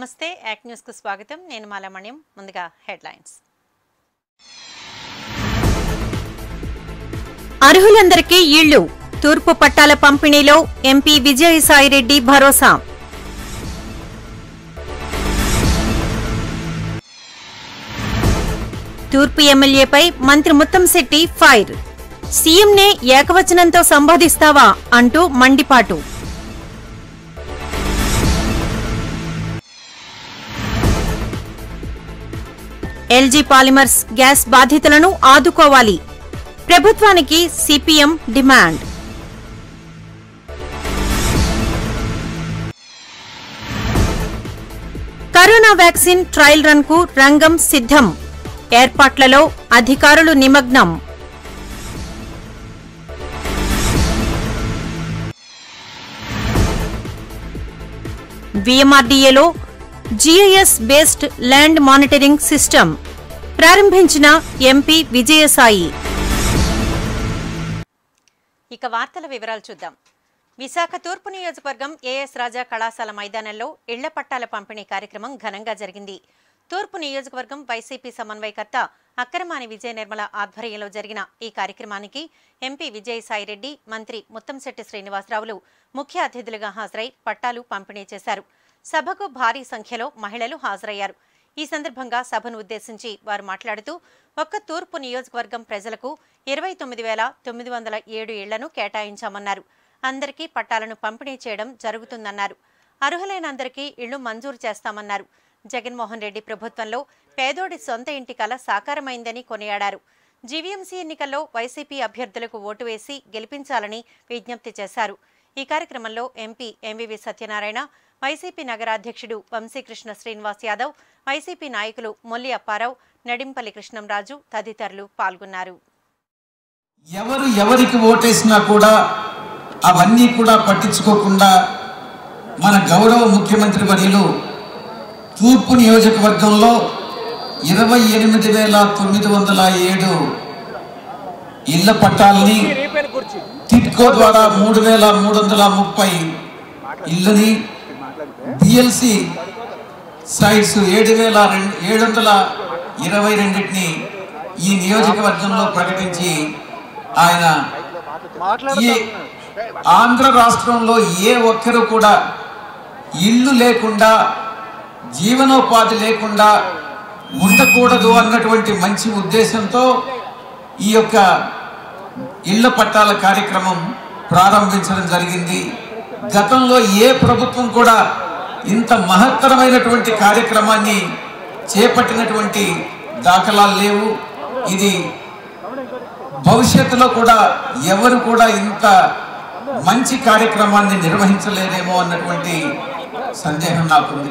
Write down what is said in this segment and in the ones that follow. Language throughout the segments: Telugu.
నమస్తే యాక్ట్ న్యూస్కు స్వాగతం నేను మాలమణ్యం ముందుగా హెడ్లైన్స్ అర్హులందరికీ ఇళ్లు తూర్పు పట్టాల పంపిణీలో ఎంపీ విజయసాయిరెడ్డి భరోసా తూర్పు ఎమ్మెల్యేపై మంత్రి ముత్తంశెట్టి ఫైర్ సీఎంనే ఏకవచనంతో సంబోధిస్తావా అంటూ మండిపాటు ఎల్జీ పాలిమర్స్ గ్యాస్ బాధితులను ఆదుకోవాలి ప్రభుత్వానికి CPM demand corona vaccine trial run కు రంగం సిద్ధం ఏర్పాట్లలో అధికారులు నిమగ్నం విఎంఆర్డీఏలో GIS based land monitoring system ప్రారంభించిన ఎంపీ విజయసాయి ఇక వార్తల వివరాలు చూద్దాం విశాఖ తూర్పు నియోజకవర్గం ఏఎస్ రాజా కళాశాల మైదానంలో ఇళ్ల పట్టాల పంపిణీ కార్యక్రమం ఘనంగా జరిగింది తూర్పు నియోజకవర్గం వైసీపీ సమన్వయకర్త అక్కరమాని విజయ నిర్మల ఆధ్వర్యంలో జరిగిన ఈ కార్యక్రమానికి ఎంపీ విజయసాయిరెడ్డి మంత్రి ముత్తంశెట్టి శ్రీనివాసరావులు ముఖ్య అతిథులుగా హాజరై పట్టాలు పంపిణీ చేశారు సభకు భారీ సంఖ్యలో మహిళలు హాజరయ్యారు ఈ సందర్భంగా సభను ఉద్దేశించి వారు మాట్లాడుతూ ఒక్క తూర్పు నియోజకవర్గం ప్రజలకు ఇరవై తొమ్మిది వేల తొమ్మిది వందల ఏడు ఇళ్లను కేటాయించామన్నారు అందరికీ పట్టాలను పంపిణీ చేయడం జరుగుతుందన్నారు అర్హులైన అందరికీ ఇళ్లు మంజూరు చేస్తామన్నారు జగన్మోహన్ రెడ్డి ప్రభుత్వంలో పేదోడి సొంత ఇంటి కల సాకారమైందని కొనియాడారు జీవీఎంసీ ఎన్నికల్లో వైసీపీ అభ్యర్థులకు ఓటు వేసి గెలిపించాలని విజ్ఞప్తి చేశారు ఈ కార్యక్రమంలో ఎంపీ ఎంవివి సత్యనారాయణ వైసీపీ నగరాధ్యక్షుడు వంశీకృష్ణ శ్రీనివాస్ యాదవ్ వైసీపీ నాయకులు మొల్లి అప్పారావు నడింపల్లి కృష్ణంరాజు తదితరులు పాల్గొన్నారు ఎవరు ఎవరికి ఓటేసినా కూడా అవన్నీ కూడా పట్టించుకోకుండా మన గౌరవ ముఖ్యమంత్రి వర్యులు తూర్పు నియోజకవర్గంలో ఇరవై ఎనిమిది వేల తొమ్మిది వందల ఏడు ఇళ్ల పట్టాలని టిట్కో ద్వారా మూడు వేల మూడు వందల ముప్పై ఇళ్ళని బిఎల్సి సైట్స్ ఏడు వేల రెండు ఏడు వందల ఇరవై రెండింటిని ఈ నియోజకవర్గంలో ప్రకటించి ఆయన ఈ ఆంధ్ర రాష్ట్రంలో ఏ ఒక్కరు కూడా ఇల్లు లేకుండా జీవనోపాధి లేకుండా ఉండకూడదు అన్నటువంటి మంచి ఉద్దేశంతో ఈ యొక్క ఇళ్ల పట్టాల కార్యక్రమం ప్రారంభించడం జరిగింది గతంలో ఏ ప్రభుత్వం కూడా ఇంత మహత్తరమైనటువంటి కార్యక్రమాన్ని చేపట్టినటువంటి దాఖలాలు లేవు ఇది భవిష్యత్తులో కూడా ఎవరు కూడా ఇంత మంచి కార్యక్రమాన్ని నిర్వహించలేదేమో అన్నటువంటి సందేహం నాకుంది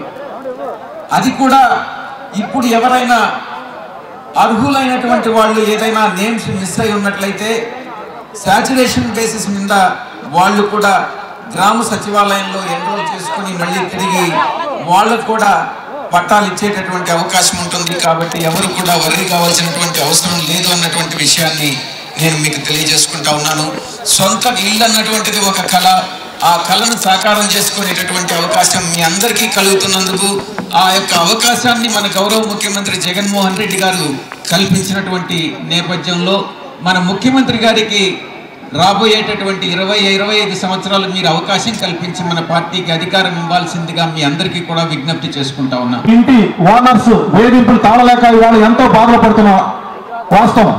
అది కూడా ఇప్పుడు ఎవరైనా అర్హులైనటువంటి వాళ్ళు ఏదైనా నేమ్స్ మిస్ అయి ఉన్నట్లయితే శాచురేషన్ బేసిస్ మీద వాళ్ళు కూడా గ్రామ సచివాలయంలో ఎన్రోల్ చేసుకుని మళ్ళీ తిరిగి వాళ్ళకు కూడా పట్టాలు ఇచ్చేటటువంటి అవకాశం ఉంటుంది కాబట్టి ఎవరు కూడా వరి కావాల్సినటువంటి అవసరం లేదు అన్నటువంటి విషయాన్ని నేను మీకు తెలియజేసుకుంటా ఉన్నాను సొంత ఇల్లు అన్నటువంటిది ఒక కళ ఆ కళను సాకారం చేసుకునేటటువంటి అవకాశం మీ అందరికీ కలుగుతున్నందుకు ఆ యొక్క అవకాశాన్ని మన గౌరవ ముఖ్యమంత్రి జగన్మోహన్ రెడ్డి గారు కల్పించినటువంటి నేపథ్యంలో మన ముఖ్యమంత్రి గారికి రాబోయేటటువంటి ఇరవై ఇరవై ఐదు సంవత్సరాలు మీరు అవకాశం కల్పించి మన పార్టీకి అధికారం ఇవ్వాల్సిందిగా మీ అందరికీ కూడా విజ్ఞప్తి చేసుకుంటా ఉన్నా ఇంటి ఓనర్స్ వేధింపులు తాళలేక ఇవాళ ఎంతో బాధలు పడుతున్న వాస్తవం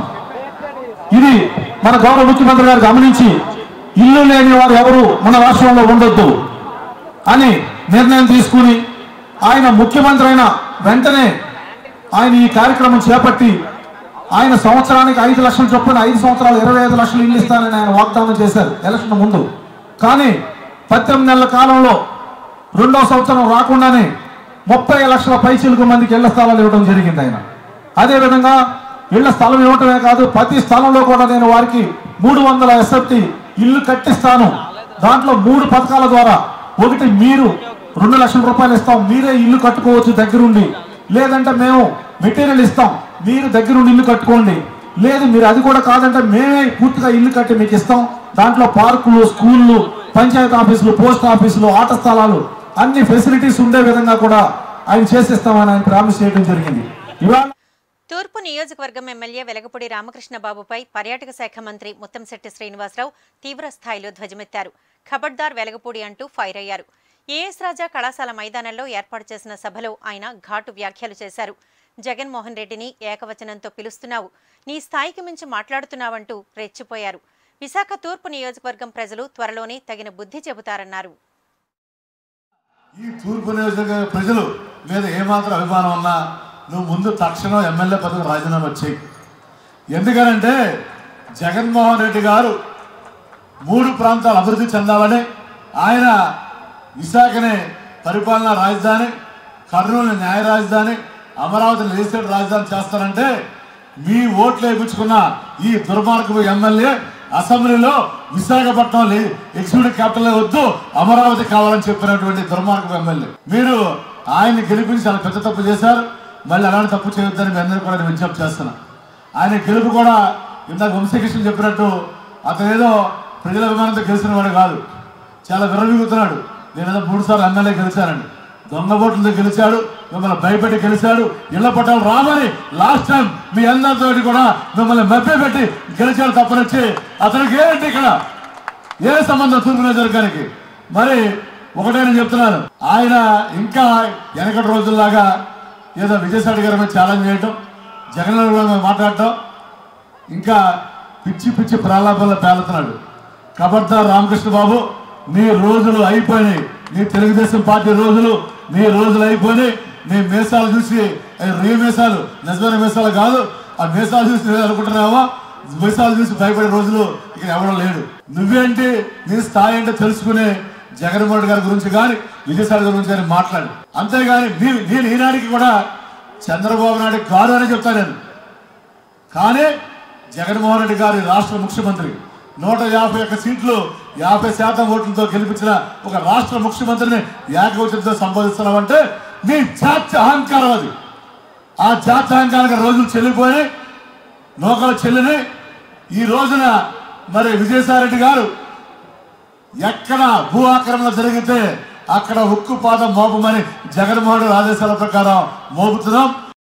ఇది మన గౌరవ ముఖ్యమంత్రి గారు గమనించి ఇల్లు లేని వారు ఎవరు మన రాష్ట్రంలో ఉండొద్దు అని నిర్ణయం తీసుకుని ఆయన ముఖ్యమంత్రి అయిన వెంటనే ఆయన ఈ కార్యక్రమం చేపట్టి ఆయన సంవత్సరానికి ఐదు లక్షల చొప్పున ఐదు సంవత్సరాలు ఇరవై ఐదు లక్షలు ఇల్లు ఇస్తానని ఆయన వాగ్దానం చేశారు ఎలక్షన్ ముందు కానీ పద్దెనిమిది నెలల కాలంలో రెండో సంవత్సరం రాకుండానే ముప్పై లక్షల పైచిలకు మందికి ఇళ్ల స్థలాలు ఇవ్వడం జరిగింది ఆయన అదేవిధంగా ఇళ్ల స్థలం ఇవ్వటమే కాదు ప్రతి స్థలంలో కూడా నేను వారికి మూడు వందల ఎస్ఎఫ్టీ ఇల్లు కట్టిస్తాను దాంట్లో మూడు పథకాల ద్వారా ఒకటి మీరు రెండు లక్షల రూపాయలు ఇస్తాం మీరే ఇల్లు కట్టుకోవచ్చు దగ్గరుండి లేదంటే మేము మెటీరియల్ ఇస్తాం మీరు దగ్గరుండి ఇల్లు కట్టుకోండి లేదు మీరు అది కూడా కాదంటే మేమే పూర్తిగా ఇల్లు కట్టి మీకు ఇస్తాం దాంట్లో పార్కులు స్కూళ్ళు పంచాయతీ ఆఫీసులు పోస్ట్ ఆఫీసులు ఆట స్థలాలు అన్ని ఫెసిలిటీస్ ఉండే విధంగా కూడా ఆయన చేసేస్తామని ఆయన ప్రామిస్ చేయడం జరిగింది ఇవాళ తూర్పు నియోజకవర్గం ఎమ్మెల్యే వెలగపూడి రామకృష్ణబాబుపై పర్యాటక శాఖ మంత్రి ముత్తంశెట్టి శ్రీనివాసరావు తీవ్ర స్థాయిలో ధ్వజమెత్తారు ఖబర్దార్ వెలగపూడి అంటూ ఫైర్ అయ్యారు ఏఎస్ రాజా కళాశాల మైదానంలో ఏర్పాటు చేసిన సభలో ఆయన ఘాటు వ్యాఖ్యలు చేశారు జగన్మోహన్ రెడ్డిని ఏకవచనంతో పిలుస్తున్నావు నీ స్థాయికి మించి మాట్లాడుతున్నావంటూ రెచ్చిపోయారు విశాఖ తూర్పు నియోజకవర్గం ప్రజలు త్వరలోనే తగిన బుద్ధి చెబుతారన్నారు ఈ తూర్పు నియోజకవర్గ ప్రజలు మీద ఏమాత్రం అభిమానం ఉన్నా నువ్వు ముందు తక్షణం ఎమ్మెల్యే పదవి రాజీనామా చేయి ఎందుకనంటే జగన్మోహన్ రెడ్డి గారు మూడు ప్రాంతాలు అభివృద్ధి చెందాలని ఆయన విశాఖని పరిపాలనా రాజధాని కర్నూలు న్యాయ రాజధాని అమరావతి లెజిస్లేటివ్ రాజధాని చేస్తానంటే మీ ఓట్లు వేయించుకున్న ఈ దుర్మార్గపు ఎమ్మెల్యే అసెంబ్లీలో విశాఖపట్నం లే- ఎగ్జిక్యూటివ్ క్యాపిటల్ వద్దు అమరావతి కావాలని చెప్పినటువంటి దుర్మార్గపు ఎమ్మెల్యే మీరు ఆయన్ని గెలిపించి చాలా పెద్ద తప్పు చేశారు మళ్ళీ అలాంటి తప్పు చేయొద్దని మీ అందరికీ కూడా నేను విజ్ఞప్తి చేస్తున్నా ఆయన గెలుపు కూడా ఇందాక వంశకృష్ణ చెప్పినట్టు అతను ఏదో ప్రజల అభిమానంతో గెలిచిన వాడు కాదు చాలా విరమిగుతున్నాడు నేను ఏదో మూడు సార్లు ఎమ్మెల్యే గెలిచానండి దొంగ ఓట్లతో గెలిచాడు మిమ్మల్ని భయపెట్టి గెలిచాడు ఇళ్ల పట్టాలు రామని లాస్ట్ టైం మీ అందరితో కూడా మిమ్మల్ని మభ్యపెట్టి గెలిచాడు తప్పనొచ్చి అతనికి ఏంటి ఇక్కడ ఏ సంబంధం తూర్పు నియోజకవర్గానికి మరి ఒకటే నేను చెప్తున్నాను ఆయన ఇంకా వెనకటి రోజుల్లాగా ఏదో విజయసాయి గారి మీద ఛాలెంజ్ చేయటం జగన్ గారి మీద మాట్లాడటం ఇంకా పిచ్చి పిచ్చి ప్రలాపంలో పేలుతున్నాడు కబర్దార్ రామకృష్ణ బాబు నీ రోజులు అయిపోయినాయి నీ తెలుగుదేశం పార్టీ రోజులు నీ రోజులు అయిపోయినాయి నీ మీసాలు చూసి అవి రీ మీసాలు నిజమైన మీసాలు కాదు ఆ మీసాలు చూసి నువ్వు అనుకుంటున్నావా మీసాలు చూసి భయపడే రోజులు ఇక్కడ ఎవడో లేడు నువ్వేంటి నీ స్థాయి ఏంటో తెలుసుకునే జగన్మోహన్ రెడ్డి గారి గురించి కానీ విజయసాయి గారి గురించి కానీ మాట్లాడు అంతేగాని నీ- నేను ఈనాడికి కూడా చంద్రబాబు నాయుడు కాదు అని చెప్తాను నేను కానీ జగన్మోహన్ రెడ్డి గారి రాష్ట్ర ముఖ్యమంత్రి నూట యాభై ఒక్క సీట్లు యాభై శాతం ఓట్లతో గెలిపించిన ఒక రాష్ట్ర ముఖ్యమంత్రిని ఏకవచనంతో సంబోధిస్తున్నామంటే నీ జాత్య అహంకారం అది ఆ జాత్య అహంకారానికి రోజులు చెల్లిపోయినాయి నూకలు చెల్లినాయి ఈ రోజున మరి విజయసాయిరెడ్డి గారు ఎక్కడ భూ ఆక్రమణ జరిగితే అక్కడ ఉక్కు పాదం మోపమని జగన్మోహన్ రెడ్డి ఆదేశాల ప్రకారం మోపుతున్నాం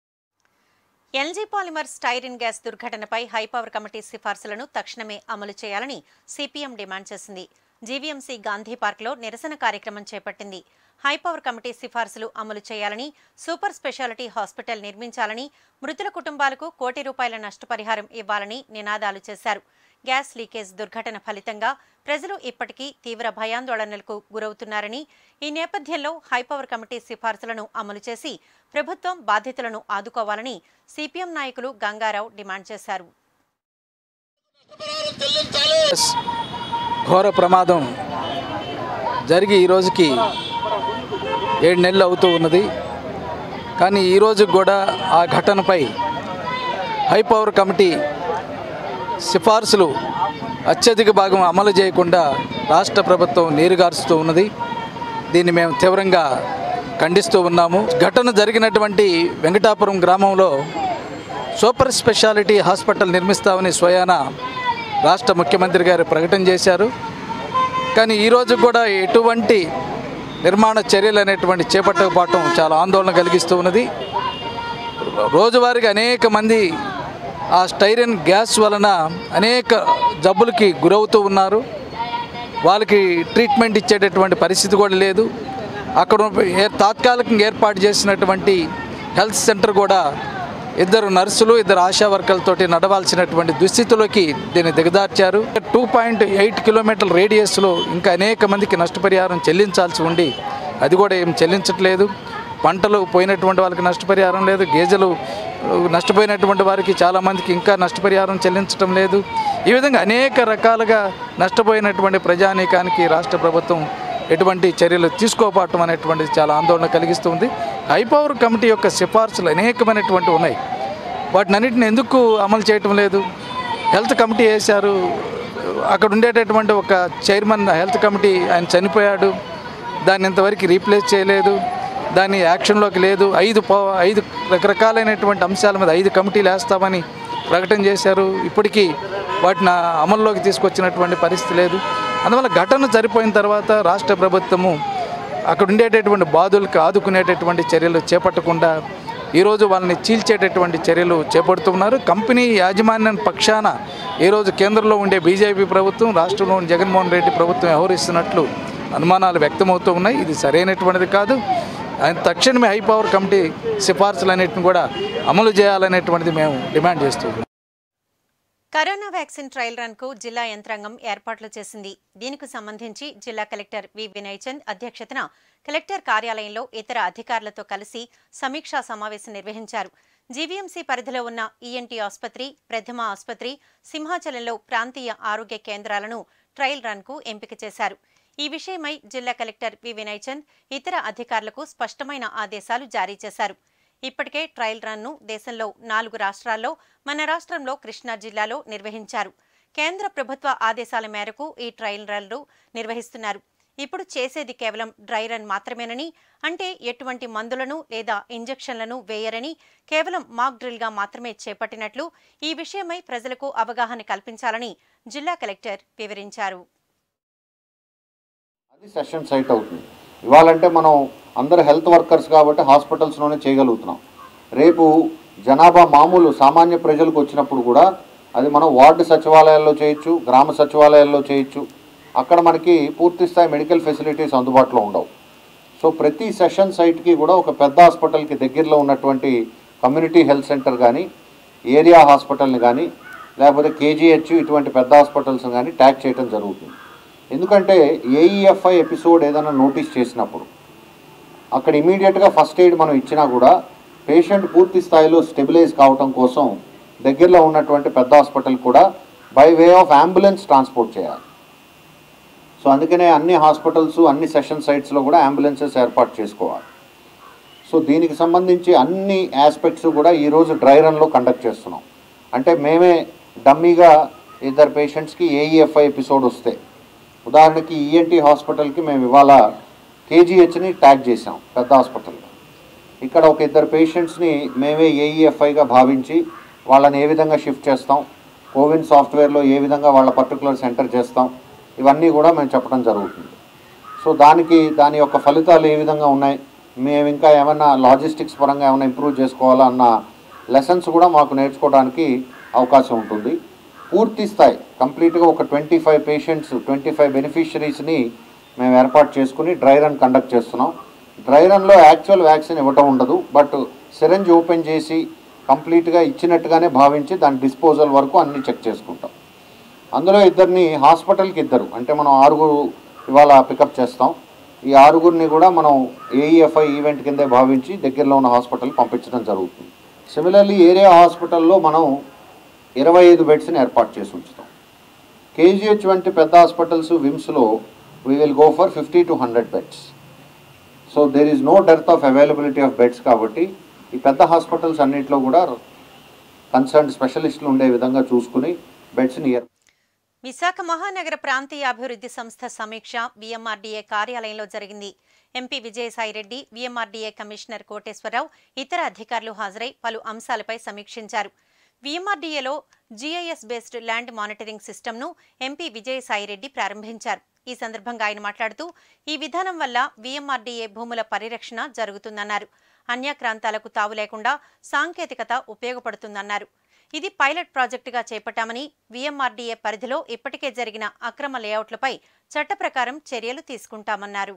ఎల్జీ పాలిమర్ స్టైరిన్ గ్యాస్ దుర్ఘటనపై హైపవర్ కమిటీ సిఫార్సులను తక్షణమే అమలు చేయాలని సిపిఎం డిమాండ్ చేసింది జీవీఎంసీ గాంధీ పార్క్లో నిరసన కార్యక్రమం చేపట్టింది హైపవర్ కమిటీ సిఫార్సులు అమలు చేయాలని సూపర్ స్పెషాలిటీ హాస్పిటల్ నిర్మించాలని మృతుల కుటుంబాలకు కోటి రూపాయల నష్టపరిహారం ఇవ్వాలని నినాదాలు చేశారు గ్యాస్ లీకేజ్ దుర్ఘటన ఫలితంగా ప్రజలు ఇప్పటికీ తీవ్ర భయాందోళనలకు గురవుతున్నారని ఈ నేపథ్యంలో హైపవర్ కమిటీ సిఫార్సులను అమలు చేసి ప్రభుత్వం బాధితులను ఆదుకోవాలని సిపిఎం నాయకులు గంగారావు డిమాండ్ చేశారు ఘోర ప్రమాదం జరిగి ఈ రోజుకి ఏడు నెలలు అవుతూ ఉన్నది కానీ ఈ రోజు కూడా ఆ ఘటనపై హై పవర్ కమిటీ సిఫార్సులు అత్యధిక భాగం అమలు చేయకుండా రాష్ట్ర ప్రభుత్వం నీరుగారుస్తూ ఉన్నది దీన్ని మేము తీవ్రంగా ఖండిస్తూ ఉన్నాము ఘటన జరిగినటువంటి వెంకటాపురం గ్రామంలో సూపర్ స్పెషాలిటీ హాస్పిటల్ నిర్మిస్తామని స్వయాన రాష్ట్ర ముఖ్యమంత్రి గారు ప్రకటన చేశారు కానీ ఈరోజు కూడా ఎటువంటి నిర్మాణ చర్యలు అనేటువంటి చేపట్టకపోవటం చాలా ఆందోళన కలిగిస్తూ ఉన్నది రోజువారీగా అనేక మంది ఆ స్టైరన్ గ్యాస్ వలన అనేక జబ్బులకి గురవుతూ ఉన్నారు వాళ్ళకి ట్రీట్మెంట్ ఇచ్చేటటువంటి పరిస్థితి కూడా లేదు అక్కడ ఏ- తాత్కాలికంగా ఏర్పాటు చేసినటువంటి హెల్త్ సెంటర్ కూడా ఇద్దరు నర్సులు ఇద్దరు ఆశా వర్కర్లతోటి నడవాల్సినటువంటి దుస్థితిలోకి దీన్ని దిగదార్చారు టూ పాయింట్ ఎయిట్ కిలోమీటర్ల రేడియస్లో ఇంకా అనేక మందికి నష్టపరిహారం చెల్లించాల్సి ఉండి అది కూడా ఏం చెల్లించట్లేదు పంటలు పోయినటువంటి వాళ్ళకి నష్టపరిహారం లేదు గేజలు నష్టపోయినటువంటి వారికి చాలామందికి ఇంకా నష్టపరిహారం చెల్లించడం లేదు ఈ విధంగా అనేక రకాలుగా నష్టపోయినటువంటి ప్రజానీకానికి రాష్ట్ర ప్రభుత్వం ఎటువంటి చర్యలు తీసుకోకపోవటం అనేటువంటిది చాలా ఆందోళన కలిగిస్తుంది హైపవర్ కమిటీ యొక్క సిఫార్సులు అనేకమైనటువంటి ఉన్నాయి వాటిని అన్నింటిని ఎందుకు అమలు చేయటం లేదు హెల్త్ కమిటీ వేశారు అక్కడ ఉండేటటువంటి ఒక చైర్మన్ హెల్త్ కమిటీ ఆయన చనిపోయాడు దాన్ని ఇంతవరకు రీప్లేస్ చేయలేదు దాన్ని యాక్షన్లోకి లేదు ఐదు పో- ఐదు రకరకాలైనటువంటి అంశాల మీద ఐదు కమిటీలు వేస్తామని ప్రకటన చేశారు ఇప్పటికీ వాటిని అమల్లోకి తీసుకొచ్చినటువంటి పరిస్థితి లేదు అందువల్ల ఘటన జరిపోయిన తర్వాత రాష్ట్ర ప్రభుత్వము అక్కడ ఉండేటటువంటి బాధులకు ఆదుకునేటటువంటి చర్యలు చేపట్టకుండా ఈరోజు వాళ్ళని చీల్చేటటువంటి చర్యలు చేపడుతున్నారు కంపెనీ యాజమాన్యం పక్షాన ఈరోజు కేంద్రంలో ఉండే బీజేపీ ప్రభుత్వం రాష్ట్రంలో ఉండే జగన్మోహన్ రెడ్డి ప్రభుత్వం వ్యవహరిస్తున్నట్లు అనుమానాలు వ్యక్తమవుతూ ఉన్నాయి ఇది సరైనటువంటిది కాదు ఆయన తక్షణమే హై పవర్ కమిటీ సిఫార్సులన్నింటిని కూడా అమలు చేయాలనేటువంటిది మేము డిమాండ్ చేస్తున్నాం కరోనా వ్యాక్సిన్ ట్రయల్ రన్ కు జిల్లా యంత్రాంగం ఏర్పాట్లు చేసింది దీనికి సంబంధించి జిల్లా కలెక్టర్ వి వినయ్ చంద్ అధ్యక్షతన కలెక్టర్ కార్యాలయంలో ఇతర అధికారులతో కలిసి సమీక్షా సమావేశం నిర్వహించారు జీవీఎంసీ పరిధిలో ఉన్న ఈఎన్టీ ఆసుపత్రి ప్రథమ ఆసుపత్రి సింహాచలంలో ప్రాంతీయ ఆరోగ్య కేంద్రాలను ట్రయల్ రన్ కు ఎంపిక చేశారు ఈ విషయమై జిల్లా కలెక్టర్ వి వినయ్ చంద్ ఇతర అధికారులకు స్పష్టమైన ఆదేశాలు జారీ చేశారు ఇప్పటికే ట్రయల్ రన్ను దేశంలో నాలుగు రాష్ట్రాల్లో మన రాష్ట్రంలో కృష్ణా జిల్లాలో నిర్వహించారు కేంద్ర ప్రభుత్వ ఆదేశాల మేరకు ఈ ట్రయల్ రన్లు నిర్వహిస్తున్నారు ఇప్పుడు చేసేది కేవలం డ్రై రన్ మాత్రమేనని అంటే ఎటువంటి మందులను లేదా ఇంజెక్షన్లను వేయరని కేవలం మాక్ డ్రిల్గా మాత్రమే చేపట్టినట్లు ఈ విషయమై ప్రజలకు అవగాహన కల్పించాలని జిల్లా కలెక్టర్ వివరించారు అది సెషన్ సైట్ అవుతుంది ఇవాళంటే మనం అందరు హెల్త్ వర్కర్స్ కాబట్టి హాస్పిటల్స్లోనే చేయగలుగుతున్నాం రేపు జనాభా మామూలు సామాన్య ప్రజలకు వచ్చినప్పుడు కూడా అది మనం వార్డు సచివాలయాల్లో చేయొచ్చు గ్రామ సచివాలయాల్లో చేయొచ్చు అక్కడ మనకి పూర్తి స్థాయి మెడికల్ ఫెసిలిటీస్ అందుబాటులో ఉండవు సో ప్రతి సెషన్ సైట్కి కూడా ఒక పెద్ద హాస్పిటల్కి దగ్గరలో ఉన్నటువంటి కమ్యూనిటీ హెల్త్ సెంటర్ కానీ ఏరియా హాస్పిటల్ని కానీ లేకపోతే కేజీహెచ్ ఇటువంటి పెద్ద హాస్పిటల్స్ కానీ ట్యాగ్ చేయడం జరుగుతుంది ఎందుకంటే ఏఈఎఫ్ఐ ఎపిసోడ్ ఏదైనా నోటీస్ చేసినప్పుడు అక్కడ ఇమీడియట్గా ఫస్ట్ ఎయిడ్ మనం ఇచ్చినా కూడా పేషెంట్ పూర్తి స్థాయిలో స్టెబిలైజ్ కావటం కోసం దగ్గరలో ఉన్నటువంటి పెద్ద హాస్పిటల్ కూడా by way of ambulance transport చేయాలి సో అందుకనే అన్ని హాస్పిటల్స్ అన్ని సెషన్ సైట్స్లో కూడా అంబులెన్సెస్ ఏర్పాటు చేసుకోవాలి సో దీనికి సంబంధించి అన్ని ఆస్పెక్ట్స్ కూడా ఈరోజు డ్రై రన్లో కండక్ట్ చేస్తున్నాం అంటే మేమే డమ్మీగా ఇద్దరు పేషెంట్స్కి ఏఈఎఫ్ఐ ఎపిసోడ్ వస్తే ఉదాహరణకి ఈఎన్టీ హాస్పిటల్కి మేము ఇవాళ కేజీహెచ్ని ట్యాగ్ చేసాం పెద్ద హాస్పిటల్లో ఇక్కడ ఒక ఇద్దరు పేషెంట్స్ని మేమే ఏఈఎఫ్ఐగా భావించి వాళ్ళని ఏ విధంగా షిఫ్ట్ చేస్తాం కోవిన్ సాఫ్ట్వేర్లో ఏ విధంగా వాళ్ళ పర్టికులర్ సెంటర్ చేస్తాం ఇవన్నీ కూడా మేము చెప్పడం జరుగుతుంది సో దానికి దాని యొక్క ఫలితాలు ఏ విధంగా ఉన్నాయి మేము ఇంకా ఏమైనా లాజిస్టిక్స్ పరంగా ఏమైనా ఇంప్రూవ్ చేసుకోవాలా అన్న లెసన్స్ కూడా మాకు నేర్చుకోవడానికి అవకాశం ఉంటుంది పూర్తి స్థాయి కంప్లీట్గా ఒక twenty five patients twenty five బెనిఫిషరీస్ని మేము ఏర్పాటు చేసుకుని డ్రై రన్ కండక్ట్ చేస్తున్నాం డ్రై రన్లో యాక్చువల్ వ్యాక్సిన్ ఇవ్వటం ఉండదు బట్ సిరంజ్ ఓపెన్ చేసి కంప్లీట్గా ఇచ్చినట్టుగానే భావించి దాని డిస్పోజల్ వరకు అన్ని చెక్ చేసుకుంటాం అందులో ఇద్దరిని హాస్పిటల్కి ఇద్దరు అంటే మనం ఆరుగురు ఇవాళ పికప్ చేస్తాం ఈ ఆరుగురిని కూడా మనం ఏఈఎఫ్ఐ ఈవెంట్ కిందే భావించి దగ్గరలో ఉన్న హాస్పిటల్ పంపించడం జరుగుతుంది సిమిలర్లీ ఏరియా హాస్పిటల్లో మనం ఇరవై ఐదు బెడ్స్ని ఏర్పాటు చేసి ఉంచుతాం కేజీహెచ్ వంటి పెద్ద హాస్పిటల్స్ విమ్స్లో we will go for fifty to hundred beds so there is no dearth of availability of beds కాబట్టి ఈ పెద్ద హాస్పిటల్స్ అన్నింటిలో కూడా కన్సర్న్ స్పెషలిస్టులు ఉండే విధంగా చూసుకుని బెడ్స్ని ఏర్పాటు విశాఖ మహానగర ప్రాంతీయ అభివృద్ధి సంస్థ సమీక్ష విఎంఆర్డీఏ కార్యాలయంలో జరిగింది MP Vijayasai Reddy VMRDA commissioner Koteswara Rao ఇతర అధికారులు హాజరై పలు అంశాలపై సమీక్షించారు విఎంఆర్డీఏలో జీఐఎస్ బేస్డ్ ల్యాండ్ మానిటరింగ్ సిస్టమ్ను ఎంపీ విజయసాయిరెడ్డి ప్రారంభించారు ఈ సందర్భంగా ఆయన మాట్లాడుతూ ఈ విధానం వల్ల విఎంఆర్డీఏ భూముల పరిరక్షణ జరుగుతుందన్నారు అన్యాక్రాంతాలకు తావు లేకుండా సాంకేతికత ఉపయోగపడుతుందన్నారు ఇది పైలట్ ప్రాజెక్టుగా చేపట్టామని విఎంఆర్డీఏ పరిధిలో ఇప్పటికే జరిగిన అక్రమ లేఅవుట్లపై చట్ట ప్రకారం చర్యలు తీసుకుంటామన్నారు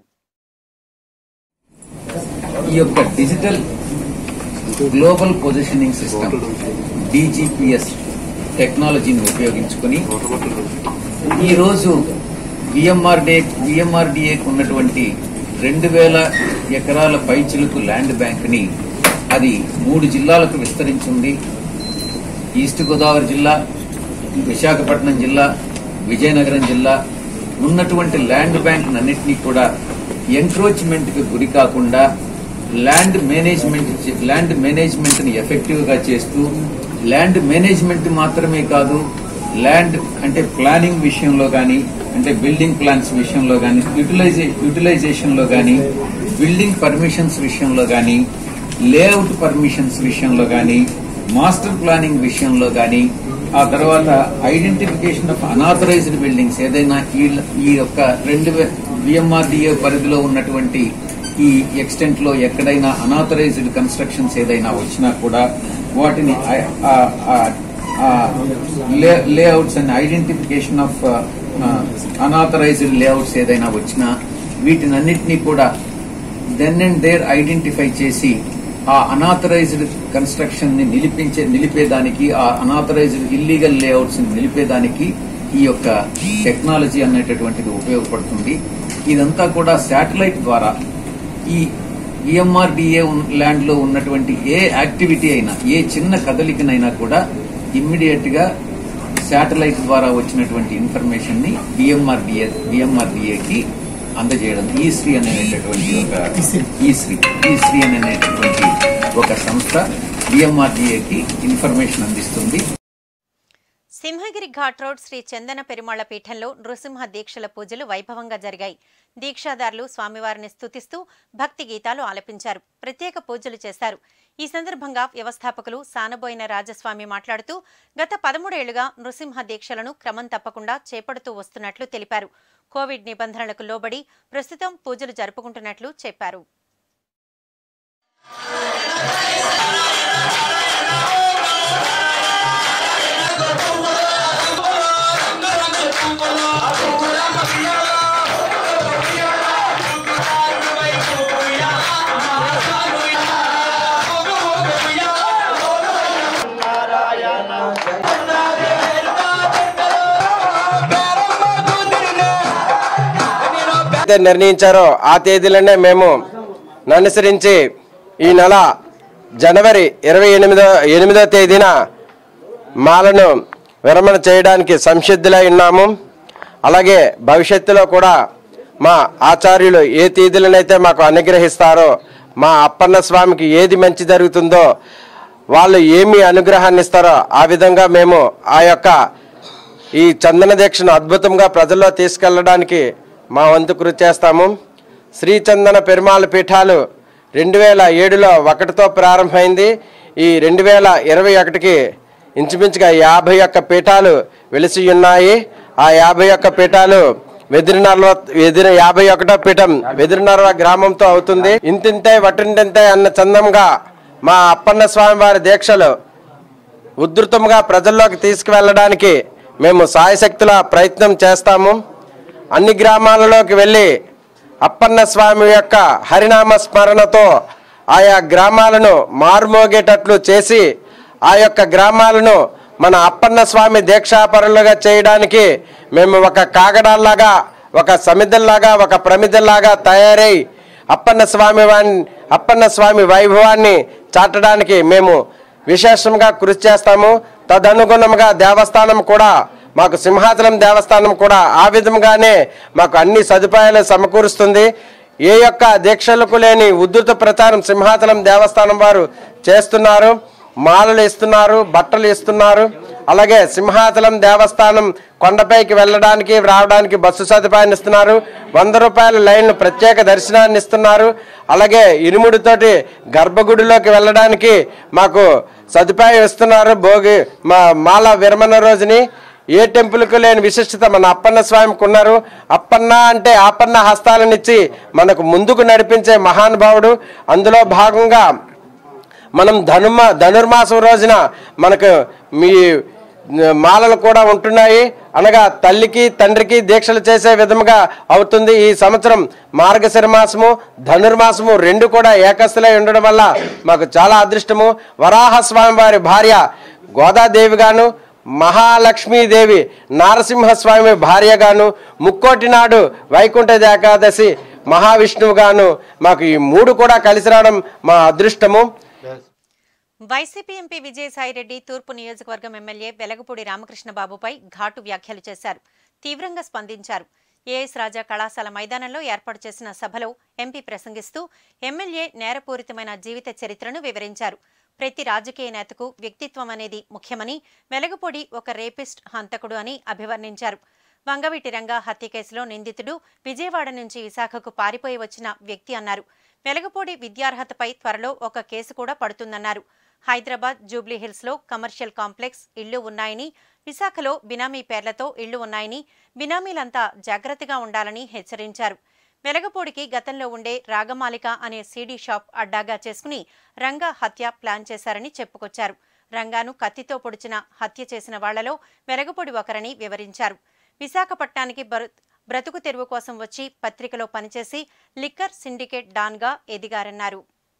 ఈ యొక్క digital global positioning system DGPS టెక్నాలజీని ఉపయోగించుకుని ఈరోజు విఎంఆర్డే విఎంఆర్డిఏకి ఉన్నటువంటి రెండు వేల ఎకరాల పైచిలుకు ల్యాండ్ బ్యాంక్ని అది మూడు జిల్లాలకు విస్తరించింది ఈస్ట్ గోదావరి జిల్లా విశాఖపట్నం జిల్లా విజయనగరం జిల్లా ఉన్నటువంటి ల్యాండ్ బ్యాంక్ అన్నింటినీ కూడా ఎంక్రోచ్మెంట్ కి గురి కాకుండా ల్యాండ్ మేనేజ్మెంట్ చే- ల్యాండ్ మేనేజ్మెంట్ ని ఎఫెక్టివ్ గా చేస్తూ ల్యాండ్ మేనేజ్మెంట్ మాత్రమే కాదు ల్యాండ్ అంటే ప్లానింగ్ విషయంలో కానీ అంటే బిల్డింగ్ ప్లాన్స్ విషయంలో కానీ యూటిలైజే యూటిలైజేషన్ లో కానీ బిల్డింగ్ పర్మిషన్స్ విషయంలో కానీ లేఅవుట్ పర్మిషన్స్ విషయంలో కానీ మాస్టర్ ప్లానింగ్ విషయంలో కానీ ఆ తర్వాత ఐడెంటిఫికేషన్ ఆఫ్ అనాథరైజ్డ్ బిల్డింగ్స్ ఏదైనా ఈ ఈ యొక్క రెండు వే- విఎంఆర్డిఏ పరిధిలో ఉన్నటువంటి ఈ ఎక్స్టెంట్ లో ఎక్కడైనా అనాథరైజ్డ్ కన్స్ట్రక్షన్స్ ఏదైనా వచ్చినా కూడా వాటిని layouts and identification of unauthorized layouts ఏదైనా వచ్చినా వీటినన్నిటినీ కూడా దెన్ అండ్ దేర్ ఐడెంటిఫై చేసి ఆ అనాథరైజ్డ్ కన్స్ట్రక్షన్ ని నిలిపించే నిలిపేదానికి ఆ అనాథరైజ్డ్ ఇల్లీగల్ లేఅవుట్స్ ని నిలిపేదానికి ఈ యొక్క టెక్నాలజీ అనేటటువంటిది ఉపయోగపడుతుంది ఇదంతా కూడా శాటిలైట్ ద్వారా ఈ ఈఎంఆర్డిఏ ల్యాండ్ లో ఉన్నటువంటి ఏ యాక్టివిటీ అయినా ఏ చిన్న కదలికనైనా కూడా ఇమ్మీడియట్ గా శాటిలైట్ ద్వారా వచ్చినటువంటి ఇన్ఫర్మేషన్ ని డిఎంఆర్డిఏ డిఎంఆర్డిఏకి అందజేయడం ఈ శ్రీ అనేటటువంటి ఒక ఈ శ్రీ ఈ శ్రీ అనేటటువంటి ఒక సంస్థ డిఎంఆర్డిఏకి ఇన్ఫర్మేషన్ అందిస్తుంది సింహగిరి ఘాట్ రోడ్ శ్రీ చందన పెరుమాళ్ల పీఠంలో నృసింహ దీక్షల పూజలు వైభవంగా జరిగాయి దీక్షాదారులు స్వామివారిని స్తుతిస్తూ భక్తి గీతాలు ఆలపించారు ప్రత్యేక పూజలు చేశారు ఈ సందర్భంగా వ్యవస్థాపకులు సానబోయిన రాజస్వామి మాట్లాడుతూ గత పదమూడేళ్లుగా నృసింహ దీక్షలను క్రమం తప్పకుండా చేపడుతూ వస్తున్నట్లు తెలిపారు కోవిడ్ నిబంధనలకు లోబడి ప్రస్తుతం పూజలు జరుపుకుంటున్నట్లు చెప్పారు అయితే నిర్ణయించారో ఆ తేదీలనే మేము అనుసరించి ఈ నెల జనవరి ఇరవై ఎనిమిదో ఎనిమిదో తేదీన మాలను విరమణ చేయడానికి సంసిద్ధులై ఉన్నాము అలాగే భవిష్యత్తులో కూడా మా ఆచార్యులు ఏ తేదీలనైతే మాకు అనుగ్రహిస్తారో మా అప్పన్న స్వామికి ఏది మంచి జరుగుతుందో వాళ్ళు ఏమి అనుగ్రహాన్ని ఇస్తారో ఆ విధంగా మేము ఆ యొక్క ఈ చందన దీక్షను అద్భుతంగా ప్రజల్లో తీసుకెళ్ళడానికి మా వంతు కృషి చేస్తాము శ్రీ చందన పెరుమాళ పీఠాలు రెండు వేల ఏడులో ఒకటితో ప్రారంభమైంది ఈ రెండు వేల ఇరవై ఒకటికి ఇంచుమించుగా యాభై ఒక్క పీఠాలు వెలిసి ఉన్నాయి ఆ యాభై ఒక్క పీఠాలు వెదిరినర్వ వెదిరి యాభై ఒకటో పీఠం వెదిరినర్వ గ్రామంతో అవుతుంది ఇంతింతే వట్టింటింతే అన్న చందంగా మా అప్పన్న స్వామి వారి దీక్షలు ఉధృతంగా ప్రజల్లోకి తీసుకువెళ్ళడానికి మేము సాయశక్తుల ప్రయత్నం చేస్తాము అన్ని గ్రామాలలోకి వెళ్ళి అప్పన్న స్వామి యొక్క హరినామ స్మరణతో ఆయా గ్రామాలను మారుమోగేటట్లు చేసి ఆ యొక్క గ్రామాలను మన అప్పన్న స్వామి దీక్షాపరులుగా చేయడానికి మేము ఒక కాగడాల్లాగా ఒక సమిధల్లాగా ఒక ప్రమిదల్లాగా తయారై అప్పన్న స్వామి వాణి అప్పన్న స్వామి వైభవాన్ని చాటడానికి మేము విశేషంగా కృషి చేస్తాము తదనుగుణంగా దేవస్థానం కూడా మాకు సింహాచలం దేవస్థానం కూడా ఆ విధంగానే మాకు అన్ని సదుపాయాలు సమకూరుస్తుంది ఏ యొక్క దీక్షలకు లేని ఉద్ధృత ప్రచారం సింహాచలం దేవస్థానం వారు చేస్తున్నారు మాలలు ఇస్తున్నారు బట్టలు ఇస్తున్నారు అలాగే సింహాచలం దేవస్థానం కొండపైకి వెళ్ళడానికి రావడానికి బస్సు సదుపాయాన్ని ఇస్తున్నారు వంద రూపాయల లైన్లు ప్రత్యేక దర్శనాన్ని ఇస్తున్నారు అలాగే ఇరుముడితోటి గర్భగుడిలోకి వెళ్ళడానికి మాకు సదుపాయం ఇస్తున్నారు భోగి మా మాల విరమణ రోజుని ఏ టెంపుల్కు లేని విశిష్టత మన అప్పన్న స్వామికి ఉన్నారు అప్పన్న అంటే ఆపన్న హస్తాలనిచ్చి మనకు ముందుకు నడిపించే మహానుభావుడు అందులో భాగంగా మనం ధనుమ ధనుర్మాసం రోజున మనకు మీ మాలలు కూడా ఉంటున్నాయి అనగా తల్లికి తండ్రికి దీక్షలు చేసే విధముగా అవుతుంది ఈ సంవత్సరం మార్గశిర మాసము ధనుర్మాసము రెండు కూడా ఏకస్తులై ఉండడం వల్ల మాకు చాలా అదృష్టము వరాహ స్వామి వారి భార్య గోదాదేవి గాను మహాలక్ష్మీదేవి నారసింహస్వామి భార్యగాను ముక్కోటి నాడు వైకుంఠ ఏకాదశి మహావిష్ణువుగాను మాకు ఈ మూడు కూడా కలిసి రావడం మా అదృష్టము వైసీపీ ఎంపీ విజయసాయిరెడ్డి తూర్పు నియోజకవర్గం ఎమ్మెల్యే వెలగపూడి రామకృష్ణబాబుపై ఘాటు వ్యాఖ్యలు చేశారు తీవ్రంగా స్పందించారు ఏఎస్ రాజా కళాశాల మైదానంలో ఏర్పాటు చేసిన సభలో ఎంపీ ప్రసంగిస్తూ ఎమ్మెల్యే నేరపూరితమైన జీవిత చరిత్రను వివరించారు ప్రతి రాజకీయ నేతకు వ్యక్తిత్వం అనేది ముఖ్యమని వెలగపూడి ఒక రేపిస్ట్ హంతకుడు అని అభివర్ణించారు వంగవీటి రంగా హత్య కేసులో నిందితుడు విజయవాడ నుంచి విశాఖకు పారిపోయి వచ్చిన వ్యక్తి అన్నారు వెలగపూడి విద్యార్హతపై త్వరలో ఒక కేసు కూడా పడుతుందన్నారు హైదరాబాద్ జూబ్లీ హిల్స్లో కమర్షియల్ కాంప్లెక్స్ ఇళ్లు ఉన్నాయని విశాఖలో బినామీ పేర్లతో ఇళ్లు ఉన్నాయని బినామీలంతా జాగ్రత్తగా ఉండాలని హెచ్చరించారు వెలగపూడికి గతంలో ఉండే రాగమాలిక అనే సీడీ షాప్ అడ్డాగా చేసుకుని రంగా హత్య ప్లాన్ చేశారని చెప్పుకొచ్చారు రంగాను కత్తితో పొడిచిన హత్య చేసిన వాళ్లలో వెలగపూడి ఒకరని వివరించారు విశాఖపట్నానికి బరు- బ్రతుకు తెరువు కోసం వచ్చి పత్రికలో పనిచేసి లిక్కర్ సిండికేట్ డాన్గా ఎదిగారన్నారు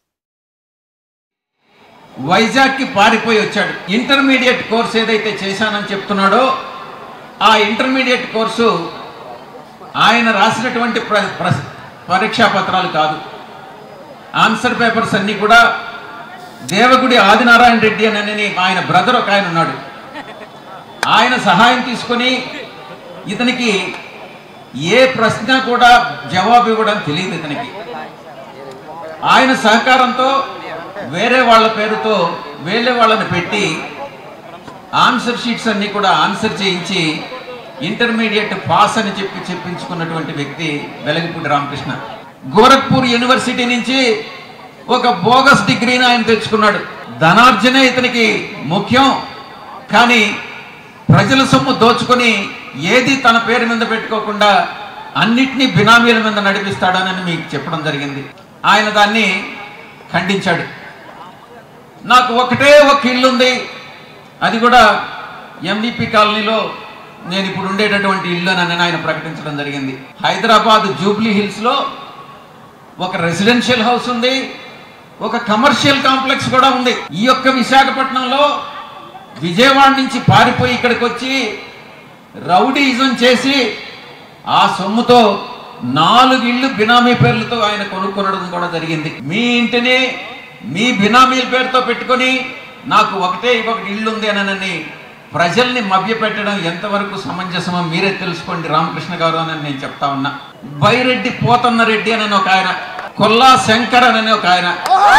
వైజాగ్కి పారిపోయి వచ్చాడు ఇంటర్మీడియట్ కోర్స్ ఏదైతే చేశానని చెప్తున్నాడో ఆ ఇంటర్మీడియట్ కోర్సు ఆయన రాసినటువంటి ప్ర ప్ర- పరీక్షా పత్రాలు కాదు ఆన్సర్ పేపర్స్ అన్నీ కూడా దేవగుడి ఆదినారాయణ రెడ్డి అని ఆయన బ్రదర్ ఒక ఆయన ఉన్నాడు ఆయన సహాయం తీసుకొని ఇతనికి ఏ ప్రశ్న కూడా జవాబు ఇవ్వడం తెలియదు ఇతనికి ఆయన సహకారంతో వేరే వాళ్ళ పేరుతో వేరే వాళ్ళని పెట్టి ఆన్సర్ షీట్స్ అన్ని కూడా ఆన్సర్ చేయించి ఇంటర్మీడియట్ పాస్ అని చెప్పి చెప్పించుకున్నటువంటి వ్యక్తి వెలగపూడి రామకృష్ణ గోరఖ్పూర్ యూనివర్సిటీ నుంచి ఒక బోగస్ డిగ్రీని ఆయన తెచ్చుకున్నాడు ధనార్జనే ఇతనికి ముఖ్యం కానీ ప్రజల సొమ్ము దోచుకొని ఏది తన పేరు మీద పెట్టుకోకుండా అన్నిటినీ బినామీల మీద నడిపిస్తాడనని మీకు చెప్పడం జరిగింది ఆయన దాన్ని ఖండించాడు నాకు ఒకటే ఒక ఇల్లు ఉంది అది కూడా ఎండిపి కాలనీలో నేను ఇప్పుడు ఉండేటటువంటి ఇల్లు అని ఆయన ప్రకటించడం జరిగింది హైదరాబాద్ జూబ్లీ హిల్స్లో ఒక రెసిడెన్షియల్ హౌస్ ఉంది ఒక కమర్షియల్ కాంప్లెక్స్ కూడా ఉంది ఈ యొక్క విశాఖపట్నంలో విజయవాడ నుంచి పారిపోయి ఇక్కడికి వచ్చి రౌడీజం చేసి ఆ సొమ్ముతో నాలుగు ఇళ్ళు బినామీ పేర్లతో ఆయన కొనుక్కొనడం కూడా జరిగింది మీ ఇంటిని మీ బినామీల పేరుతో పెట్టుకొని నాకు ఒకటే ఒకటి ఇల్లు ఉంది అనని ప్రజల్ని మభ్యపెట్టడం ఎంతవరకు సమంజసమో మీరే తెలుసుకోండి రామకృష్ణ గారు అని నేను చెప్తా ఉన్నా బైరెడ్డి పోతన్న రెడ్డి అని ఒక ఆయన కొల్లా శంకర్ అని ఒక ఆయన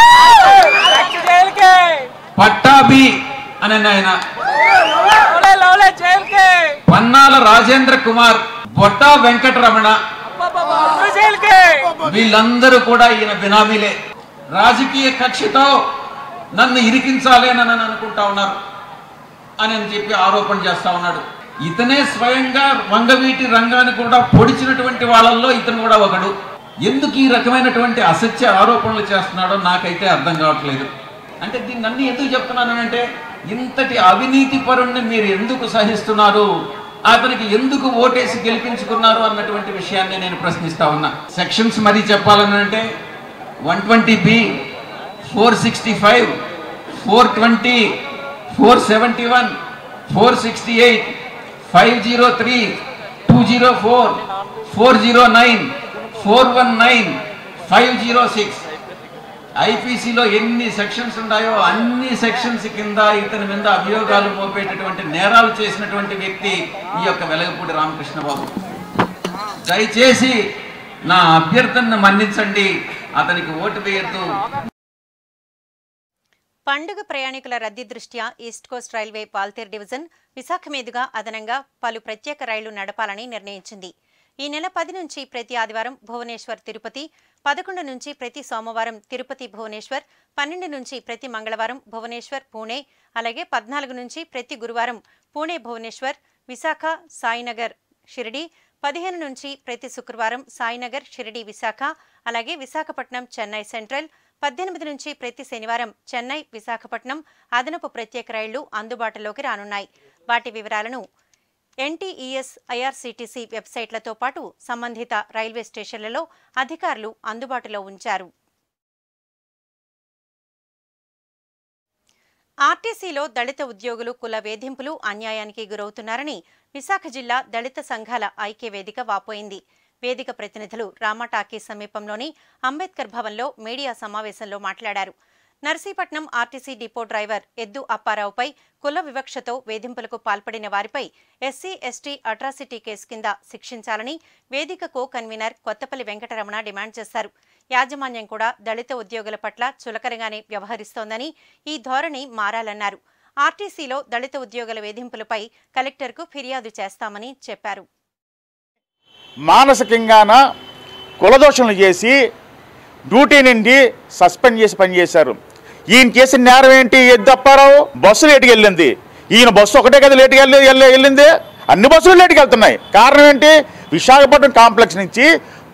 పట్టాభి అని ఆయన పన్నాల రాజేంద్ర కుమార్ బొట్టా వెంకటరమణ వీళ్ళందరూ కూడా ఈయన బినామీలే రాజకీయ కక్షతో నన్ను ఇరికించాలి అని నన్ను అనుకుంటా ఉన్నారు అని అని చెప్పి ఆరోపణ చేస్తా ఉన్నాడు ఇతనే స్వయంగా వంగవీటి రంగాన్ని కూడా పొడిచినటువంటి వాళ్ళల్లో ఇతను కూడా ఒకడు ఎందుకు ఈ రకమైనటువంటి అసత్య ఆరోపణలు చేస్తున్నాడో నాకైతే అర్థం కావట్లేదు అంటే దీన్ని అన్ని ఎందుకు చెప్తున్నానంటే ఇంతటి అవినీతి పరుణ్ణి మీరు ఎందుకు సహిస్తున్నారు అతనికి ఎందుకు ఓటేసి గెలిపించుకున్నారు అన్నటువంటి విషయాన్ని నేను ప్రశ్నిస్తా ఉన్నా సెక్షన్స్ మరీ చెప్పాలని అంటే one twenty B four sixty five four twenty four seventy one four sixty eight five zero three two zero four four zero nine four one nine five zero six ఐపీసీలో ఎన్ని సెక్షన్స్ ఉన్నాయో అన్ని సెక్షన్స్ కింద ఇతని మీద అభియోగాలు మోపేటటువంటి నేరాలు చేసినటువంటి వ్యక్తి ఈ యొక్క వెలగపూడి రామకృష్ణ బాబు దయచేసి నా అభ్యర్థనను మన్నించండి అతనికి ఓటు వేయద్దు పండుగ ప్రయాణికుల రద్దీ దృష్ట్యా east coast railway Paltair division Visakha మీదుగా అదనంగా పలు ప్రత్యేక రైళ్లు నడపాలని నిర్ణయించింది ఈ నెల పది నుంచి ప్రతి ఆదివారం భువనేశ్వర్ తిరుపతి పదకొండు నుంచి ప్రతి సోమవారం తిరుపతి భువనేశ్వర్ పన్నెండు నుంచి ప్రతి మంగళవారం భువనేశ్వర్ పూణే అలాగే పద్నాలుగు నుంచి ప్రతి గురువారం పూణే భువనేశ్వర్ విశాఖ సాయినగర్ షిరిడి పదిహేను నుంచి ప్రతి శుక్రవారం సాయినగర్ షిరిడి విశాఖ అలాగే విశాఖపట్నం చెన్నై సెంట్రల్ పద్దెనిమిది నుంచి ప్రతి శనివారం చెన్నై విశాఖపట్నం అదనపు ప్రత్యేక రైళ్లు అందుబాటులోకి రానున్నాయి వాటి వివరాలను ఎన్టీఈఎస్ ఐఆర్సీటీసీ వెబ్సైట్లతో పాటు సంబంధిత రైల్వే స్టేషన్లలో అధికారులు అందుబాటులో ఉంచారు ఆర్టీసీలో దళిత ఉద్యోగులు కుల వేధింపులు అన్యాయానికి గురవుతున్నారని విశాఖ జిల్లా దళిత సంఘాల ఐక్య వేదిక వాపోయింది వేదిక ప్రతినిధులు రామటాకీ సమీపంలోని అంబేద్కర్ భవన్లో మీడియా సమావేశంలో మాట్లాడారు నర్సీపట్నం ఆర్టీసీ డిపో డ్రైవర్ ఎద్దు అప్పారావుపై కుల వివక్షతో వేధింపులకు పాల్పడిన వారిపై ఎస్సీ ఎస్టీ అట్రాసిటీ కేసు కింద శిక్షించాలని వేదిక co convener Kothapalli Venkataramana demand చేశారు యాజమాన్యం కూడా దళిత ఉద్యోగుల పట్ల చులకనగానే వ్యవహరిస్తోందని ఈ ధోరణి మారాలన్నారు ఆర్టీసీలో దళిత ఉద్యోగుల వేధింపులపై కలెక్టర్కు ఫిర్యాదు చేస్తామని చెప్పారు మానసికంగాన కులదోషణలు చేసి డ్యూటీ నుండి సస్పెండ్ చేసి పనిచేశారు ఈయన చేసిన నేరం ఏంటి ఎద్దప్పారావు బస్సు లేటుకి వెళ్ళింది ఈయన బస్సు ఒకటే కదా లేటుకి వెళ్ళి వెళ్ళి- వెళ్ళింది అన్ని బస్సులు లేటుకి వెళ్తున్నాయి కారణం ఏంటి విశాఖపట్నం కాంప్లెక్స్ నుంచి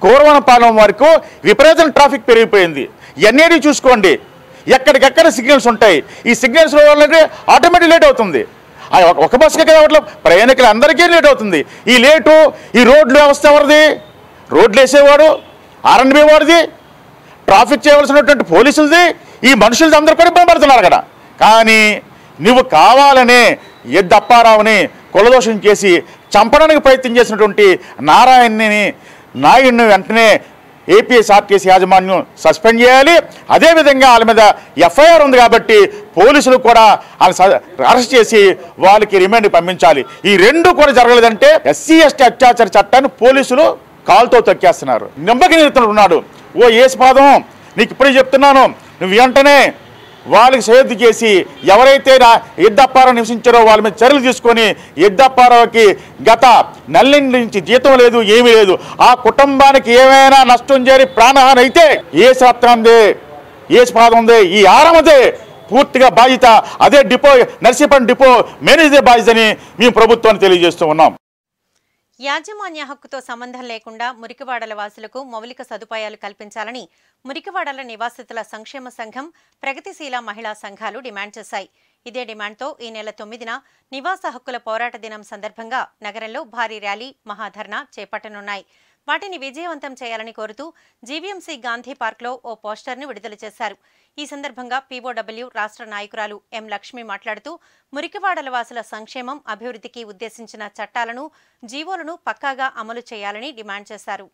కూరవనపాలెం వరకు విపరీతం ట్రాఫిక్ పెరిగిపోయింది ఎన్ఏడి చూసుకోండి ఎక్కడికెక్కడ సిగ్నల్స్ ఉంటాయి ఈ సిగ్నల్స్ వల్ల ఆటోమేటిక్ లేట్ అవుతుంది ఆ ఒక- ఒక బస్సుకే కదా అట్లా ప్రయాణికులు అందరికీ లేట్ అవుతుంది ఈ లేటు ఈ రోడ్లు వ్యవస్థ ఎవరిది రోడ్లు వేసేవాడు ఆర్ఎండ్బి వాడిది ట్రాఫిక్ చేయవలసినటువంటి పోలీసులది ఈ మనుషులది అందరూ కూడా ఇబ్బంది పడుతున్నారు అక్కడ కానీ నువ్వు కావాలనే ఎద్దప్పారావుని కులదోషం చేసి చంపడానికి ప్రయత్నం చేసినటువంటి నారాయణని నాయుడిని వెంటనే ఏపీఎస్ఆర్టీసీ యాజమాన్యం సస్పెండ్ చేయాలి అదేవిధంగా వాళ్ళ మీద ఎఫ్ఐఆర్ ఉంది కాబట్టి పోలీసులు కూడా వాళ్ళని స- అరెస్ట్ చేసి వాళ్ళకి రిమాండ్ పంపించాలి ఈ రెండు కూడా జరగలేదంటే ఎస్సీ ఎస్టీ అత్యాచార చట్టాన్ని పోలీసులు కాలుతో తొక్కేస్తున్నారు నిమ్మకి ఉన్నాడు ఓ ఏసుపాదం నీకు ఇప్పుడే చెప్తున్నాను నువ్వు వెంటనే వాళ్ళకి సయోధ్య చేసి ఎవరైతే నా ఎద్దప్పారావు నివసించారో వాళ్ళ మీద చర్యలు తీసుకొని ఎద్దప్పారావుకి గత నెల్లింటి నుంచి జీతం లేదు ఏమీ లేదు ఆ కుటుంబానికి ఏమైనా నష్టం చేరి ప్రాణహాని అయితే ఏ శాస్త్రందే ఏ స్పాదం ఉంది ఈ ఆరమదే పూర్తిగా బాధ్యత అదే డిపో నర్సీపట్నం డిపో మేనేజర్ బాధ్యత అని మేము ప్రభుత్వాన్ని తెలియజేస్తూ ఉన్నాం యాజమాన్య హక్కుతో సంబంధం లేకుండా మురికివాడల వాసులకు మౌలిక సదుపాయాలు కల్పించాలని మురికివాడల నివాసితుల సంక్షేమ సంఘం ప్రగతిశీల మహిళా సంఘాలు డిమాండ్ చేశాయి ఇదే డిమాండ్తో ఈ నెల తొమ్మిదిన నివాస హక్కుల పోరాట దినం సందర్భంగా నగరంలో భారీ ర్యాలీ మహాధర్నా చేపట్టనున్నాయి వాటిని విజయవంతం చేయాలని కోరుతూ జీవీఎంసీ గాంధీ పార్క్లో ఓ పోస్టర్ను విడుదల చేశారు ఈ సందర్భంగా పీఓడబ్ల్యూ రాష్ట్ర నాయకురాలు ఎం లక్ష్మి మాట్లాడుతూ మురికివాడల వాసుల సంక్షేమం అభివృద్ధికి ఉద్దేశించిన చట్టాలను జీవోలను పక్కాగా అమలు చేయాలని డిమాండ్ చేశారు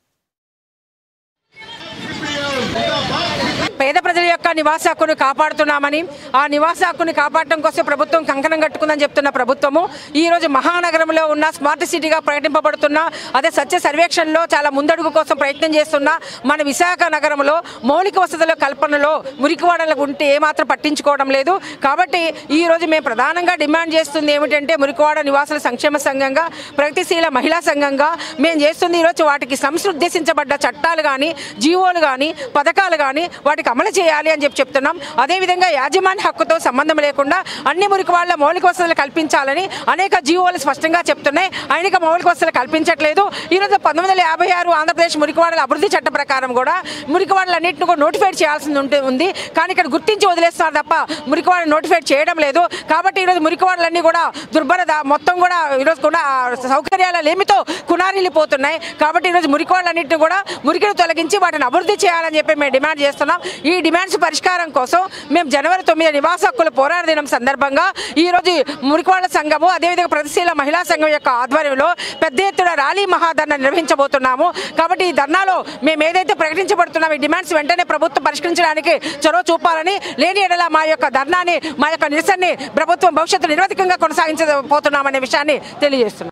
పేద ప్రజల యొక్క నివాస హక్కును కాపాడుతున్నామని ఆ నివాస హక్కుని కాపాడటం కోసం ప్రభుత్వం కంకణం కట్టుకుందని చెప్తున్న ప్రభుత్వము ఈ రోజు మహానగరంలో ఉన్న స్మార్ట్ సిటీగా ప్రకటింపబడుతున్న అదే సత్య సర్వేక్షణలో చాలా ముందడుగు కోసం ప్రయత్నం చేస్తున్న మన విశాఖ నగరంలో మౌలిక వసతుల కల్పనలో మురికివాడలకు ఉంటే ఏమాత్రం పట్టించుకోవడం లేదు కాబట్టి ఈ రోజు మేము ప్రధానంగా డిమాండ్ చేస్తుంది ఏమిటంటే మురికివాడ నివాసుల సంక్షేమ సంఘంగా ప్రగతిశీల మహిళా సంఘంగా మేము చేస్తుంది ఈరోజు వాటికి సంస్కృతించబడ్డ చట్టాలు కానీ జీవోలు కానీ పథకాలు కానీ వాటికి అమలు చేయాలి అని చెప్పి చెప్తున్నాం అదేవిధంగా యాజమాన్య హక్కుతో సంబంధం లేకుండా అన్ని మురికి వాళ్ళ మౌలిక వసతులు కల్పించాలని అనేక జీవోలు స్పష్టంగా చెప్తున్నాయి అనేక మౌలిక వసతులు కల్పించట్లేదు ఈరోజు పంతొమ్మిది వందల యాభై ఆరు ఆంధ్రప్రదేశ్ మురికివాడల అభివృద్ధి చట్ట ప్రకారం కూడా మురికివాడలన్నింటిని కూడా నోటిఫై చేయాల్సింది ఉంటే ఉంది కానీ ఇక్కడ గుర్తించి వదిలేస్తున్నారు తప్ప మురికివాడ నోటిఫై చేయడం లేదు కాబట్టి ఈరోజు మురికివాడలన్నీ కూడా దుర్భరత మొత్తం కూడా ఈరోజు కూడా సౌకర్యాల లేమితో కునారిల్లిపోతున్నాయి కాబట్టి ఈరోజు మురికివాడలన్నింటినీ కూడా మురికిని తొలగించి వాటిని అభివృద్ధి చేయాలని చెప్పి మేము డిమాండ్ చేస్తున్నాం ఈ డిమాండ్స్ పరిష్కారం కోసం మేము జనవరి తొమ్మిది నివాస హక్కుల పోరాట దినం సందర్భంగా ఈ రోజు మురికివాడ సంఘము అదేవిధంగా ప్రతిశీల మహిళా సంఘం యొక్క ఆధ్వర్యంలో పెద్ద ఎత్తున ర్యాలీ మహాధర్నా నిర్వహించబోతున్నాము కాబట్టి ఈ ధర్నాలో మేము ఏదైతే ప్రకటించబడుతున్నాం ఈ డిమాండ్స్ వెంటనే ప్రభుత్వం పరిష్కరించడానికి చొరవ చూపాలని లేని ఎడల మా యొక్క ధర్నాని మా యొక్క నిరసనని ప్రభుత్వం భవిష్యత్తు నిరవధికంగా కొనసాగించబోతున్నామనే విషయాన్ని తెలియజేస్తున్నాం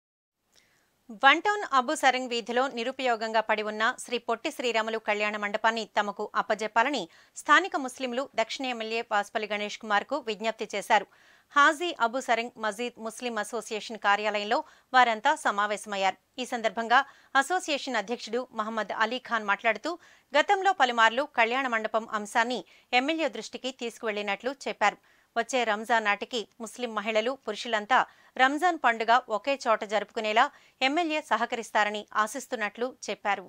వన్ టౌన్ అబు సరంగ్ వీధిలో నిరుపయోగంగా పడి ఉన్న శ్రీ పొట్టి శ్రీరాములు కళ్యాణ మండపాన్ని తమకు అప్పజెప్పాలని స్థానిక ముస్లింలు దక్షిణ ఎమ్మెల్యే వాస్పల్లి గణేష్ కుమార్ కు విజ్ఞప్తి చేశారు హాజీ అబు సరంగ్ మజీద్ ముస్లిం అసోసియేషన్ కార్యాలయంలో వారంతా సమావేశమయ్యారు ఈ సందర్భంగా అసోసియేషన్ అధ్యక్షుడు మహమ్మద్ అలీ ఖాన్ మాట్లాడుతూ గతంలో పలుమార్లు కళ్యాణ మండపం అంశాన్ని ఎమ్మెల్యే దృష్టికి తీసుకువెళ్లినట్లు చెప్పారు వచ్చే రంజాన్ నాటికి ముస్లిం మహిళలు పురుషులంతా రంజాన్ పండుగ ఒకే చోట జరుపుకునేలా ఎమ్మెల్యే సహకరిస్తారని ఆశిస్తున్నట్లు చెప్పారు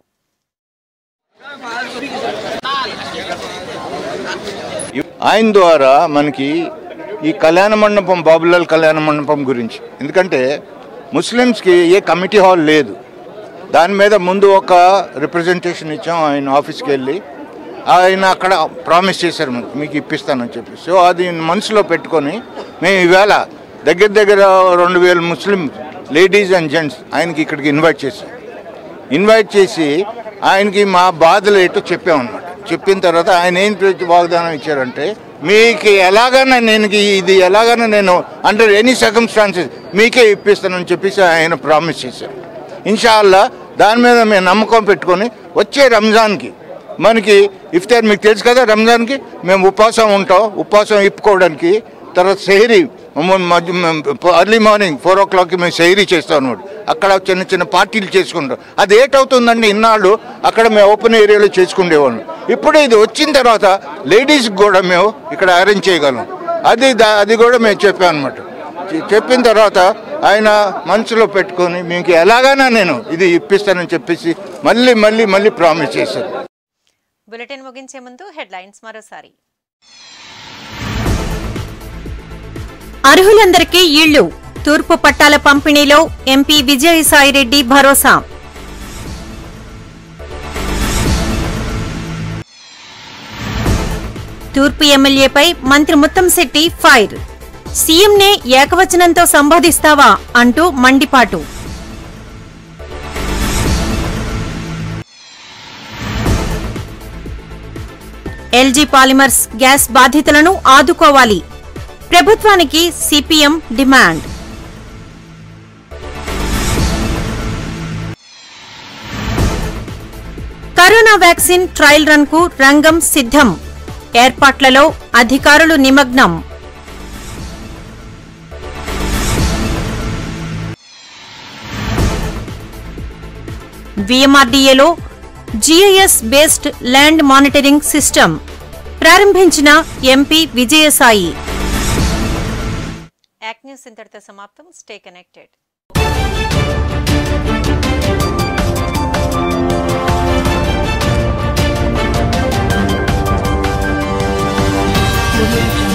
ఆయన ద్వారా మనకి ఈ కళ్యాణ మండపం బాబులాల్ కళ్యాణ మండపం గురించి ఎందుకంటే ముస్లిమ్స్కి ఏ కమిటీ హాల్ లేదు దాని మీద ముందు ఒక రిప్రజెంటేషన్ ఇచ్చాం ఆయన ఆఫీస్కి వెళ్ళి ఆయన అక్కడ ప్రామిస్ చేశారు మనకి మీకు ఇప్పిస్తానని చెప్పి సో అది మనసులో పెట్టుకొని మేము ఈవేళ దగ్గర దగ్గర రెండు వేల ముస్లిం లేడీస్ అండ్ జెంట్స్ ఆయనకి ఇక్కడికి ఇన్వైట్ చేశాం ఇన్వైట్ చేసి ఆయనకి మా బాధలు ఏంటో చెప్పామన్నమాట చెప్పిన తర్వాత ఆయన ఏం ప్రతి వాగ్దానం ఇచ్చారంటే మీకు ఎలాగైనా నేను ఇది ఎలాగైనా నేను అండర్ ఎనీ సర్కమ్స్టాన్సెస్ మీకే ఇప్పిస్తానని చెప్పేసి ఆయన ప్రామిస్ చేశారు ఇన్షాల్లా దాని మీద మేము నమ్మకం పెట్టుకొని వచ్చే రంజాన్కి మనకి ఇఫ్తార్ మీకు తెలుసు కదా రంజాన్కి మేము ఉపవాసం ఉంటాం ఉపవాసం ఇప్పుకోవడానికి తర్వాత సెహరీ అర్లీ మార్నింగ్ ఫోర్ ఓ క్లాక్కి మేము సెహరీ చేస్తాం అనమాట అక్కడ చిన్న చిన్న పార్టీలు చేసుకుంటాం అది ఏటవుతుందంటే ఇన్నాళ్ళు అక్కడ మేము ఓపెన్ ఏరియాలో చేసుకునేవాళ్ళం ఇప్పుడు ఇది వచ్చిన తర్వాత లేడీస్కి కూడా మేము ఇక్కడ అరేంజ్ చేయగలం అది దా- అది కూడా మేము చెప్పాం అనమాట చెప్పిన తర్వాత ఆయన మనసులో పెట్టుకొని మీకు ఎలాగైనా నేను ఇది ఇప్పిస్తానని చెప్పేసి మళ్ళీ మళ్ళీ మళ్ళీ ప్రామిస్ చేశారు బులెటిన్ ముగించే ముందు హెడ్లైన్స్ మరోసారి అర్హులందరికీ ఇళ్లు తూర్పు పట్టాల పంపిణీలో ఎంపీ విజయసాయిరెడ్డి భరోసా తూర్పు ఎమ్మెల్యేపై మంత్రి ముత్తంశెట్టి ఫైర్ సీఎంనే ఏకవచనంతో సంబోధిస్తావా అంటూ మండిపాటు ఎల్జీ పాలిమర్స్ గ్యాస్ బాధితులను ఆదుకోవాలి ప్రభుత్వానికి CPM demand corona vaccine trial run కు రంగం సిద్ధం ఏర్పాట్లలో అధికారులు నిమగ్నం విఎంఆర్డీఏలో GIS based land monitoring system ప్రారంభించిన ఎంపీ విజయసాయి యాక్ న్యూస్ ఇంతటితో సమాప్తం స్టే కనెక్టెడ్ Thank you.